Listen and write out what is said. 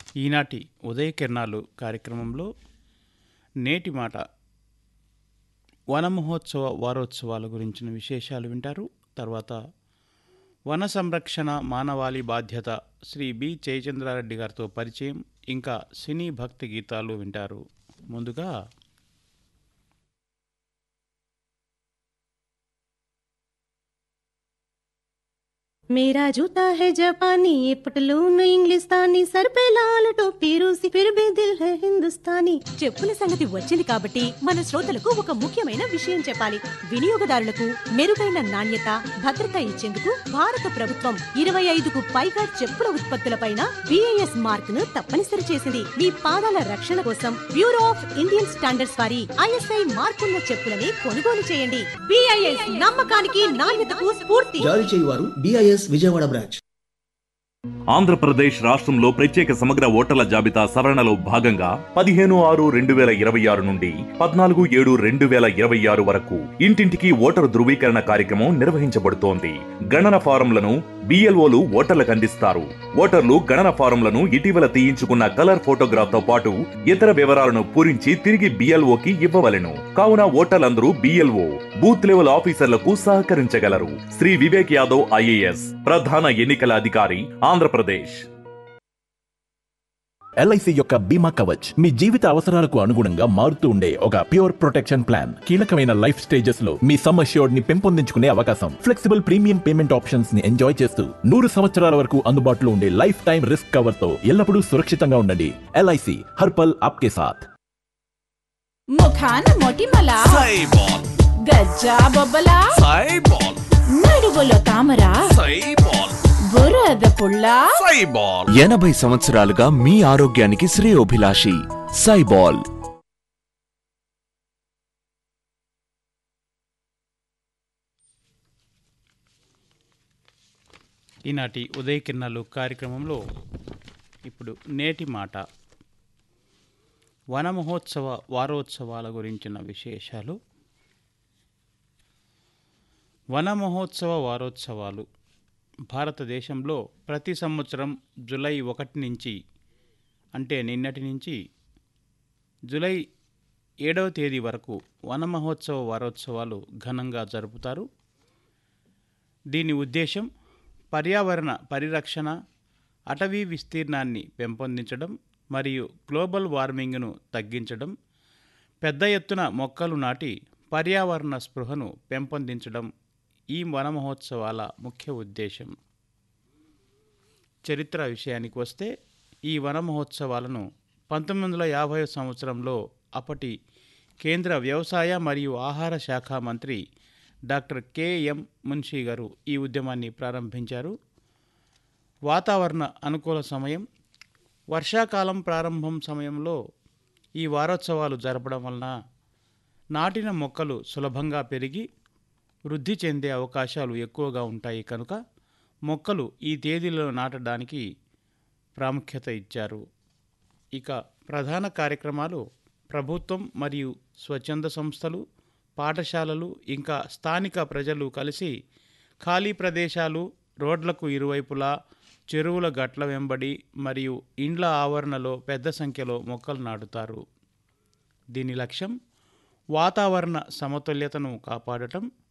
ఈనాటి ఉదయ కిరణాలు కార్యక్రమంలో నేటి మాట వన మహోత్సవ వారోత్సవాల గురించిన విశేషాలు వింటారు తర్వాత వన సంరక్షణ మానవాళి బాధ్యత శ్రీ బి జయచంద్రారెడ్డి గారితో పరిచయం ఇంకా సినీ భక్తి గీతాలు వింటారు ముందుగా मेरा जूता है जापानी ये पटलून इंग्लिस्तानी सर पे लाल टोपी रूसी फिर भी दिल है हिंदुस्तानी చెప్పుల సంగతి వచ్చింది కాబట్టి మన శ్రోతలకు ఒక ముఖ్యమైన విషయం చెప్పాలి వినియోగదారులకు మెరుగైన నాణ్యత భద్రత ఇచ్చేందుకు భారత ప్రభుత్వం ఇరవై ఐదుకు పైగా చెప్పుల ఉత్పత్తులపైన బిఐఎస్ మార్క్ ను తప్పనిసరి చేసింది మీ పాదాల రక్షణ కోసం బ్యూరో ఆఫ్ ఇండియన్ స్టాండర్డ్స్ వారి ఐఎస్ఐ మార్కున్న చెప్పులని కొనుగోలు చేయండి బిఐఎస్ నమ్మకానికి నాణ్యతకు స్ఫూర్తి జారీ చేయువారు బిఐఎస్ విజయవాడ బ్రాంచ్ ఆంధ్రప్రదేశ్ రాష్ట్రంలో ప్రత్యేక సమగ్ర ఓటర్ల జాబితా సవరణలో భాగంగా పదిహేను ఆరు రెండు వేల ఇరవై ఆరు నుండి పద్నాలుగు ఏడు రెండు వేల ఇరవై ఆరు వరకు ఇంటింటికి ఓటరు ధృవీకరణ కార్యక్రమం నిర్వహించబడుతోంది గణన ఫారంలను బిఎల్ఓలు ఓటర్లకు అందిస్తారు ఓటర్లు గణన ఫారంలను ఇటీవల తీయించుకున్న కలర్ ఫోటోగ్రాఫ్ తో పాటు ఇతర వివరాలను పూరించి తిరిగి బిఎల్ఓకి ఇవ్వవలెను కావున ఓటర్లందరూ బిఎల్ఓ బూత్ లెవెల్ ఆఫీసర్లకు సహకరించగలరు శ్రీ వివేక్ యాదవ్ ఐఏఎస్ ప్రధాన ఎన్నికల అధికారి ఆంధ్రప్రదేశ్ ఎల్ఐసి యొక్క బీమా కవచ్ మీ జీవిత అవసరాలకు అనుగుణంగా మారుతూ ఉండే ఒక ప్యూర్ ప్రొటెక్షన్ ప్లాన్ కీలకమైన లైఫ్ స్టేజెస్ లో మీ సమ్ అష్యూర్డ్ ని పెంపొందించుకునే అవకాశం ఫ్లెక్సిబుల్ ప్రీమియం పేమెంట్ ఆప్షన్స్ ని ఎంజాయ్ చేస్తూ నూరు సంవత్సరాల వరకు అందుబాటులో ఉండే లైఫ్ టైం రిస్క్ కవర్ తో ఎల్లప్పుడూ సురక్షితంగా ఉండండి ఎల్ఐసి హర్పల్ ఆప్కే సాథ్ ముఖాన మొటిమల సైబాల్ గజ్జా బొబ్బల సైబాల్ నడువులో తామర సైబాల్ బురద పుల్ల సైబాల్ ఎనభై సంవత్సరాలుగా మీ ఆరోగ్యానికి శ్రేయోభిలాషి సైబాల్ ఈనాటి ఉదయ కిరణాలు కార్యక్రమంలో ఇప్పుడు నేటి మాట వన మహోత్సవ వారోత్సవాల గురించిన విశేషాలు వన మహోత్సవ వారోత్సవాలు భారతదేశంలో ప్రతి సంవత్సరం జూలై ఒకటి నుంచి అంటే నిన్నటి నుంచి జూలై ఏడవ తేదీ వరకు వన మహోత్సవ వారోత్సవాలు ఘనంగా జరుపుతారు దీని ఉద్దేశం పర్యావరణ పరిరక్షణ అటవీ విస్తీర్ణాన్ని పెంపొందించడం మరియు గ్లోబల్ వార్మింగ్ను తగ్గించడం పెద్ద ఎత్తున మొక్కలు నాటి పర్యావరణ స్పృహను పెంపొందించడం ఈ వన మహోత్సవాల ముఖ్య ఉద్దేశం చరిత్ర విషయానికి వస్తే ఈ వన మహోత్సవాలను పంతొమ్మిది వందల యాభై సంవత్సరంలో అప్పటి కేంద్ర వ్యవసాయ మరియు ఆహార శాఖ మంత్రి డాక్టర్ కెఎం మున్షి గారు ఈ ఉద్యమాన్ని ప్రారంభించారు వాతావరణ అనుకూల సమయం వర్షాకాలం ప్రారంభం సమయంలో ఈ వారోత్సవాలు జరపడం వలన నాటిన మొక్కలు సులభంగా పెరిగి వృద్ధి చెందే అవకాశాలు ఎక్కువగా ఉంటాయి కనుక మొక్కలు ఈ తేదీలో నాటడానికి ప్రాముఖ్యత ఇచ్చారు ఇక ప్రధాన కార్యక్రమాలు ప్రభుత్వం మరియు స్వచ్ఛంద సంస్థలు పాఠశాలలు ఇంకా స్థానిక ప్రజలు కలిసి ఖాళీ ప్రదేశాలు రోడ్లకు ఇరువైపులా చెరువుల గట్ల వెంబడి మరియు ఇండ్ల ఆవరణలో పెద్ద సంఖ్యలో మొక్కలు నాటుతారు దీని లక్ష్యం వాతావరణ సమతుల్యతను కాపాడటం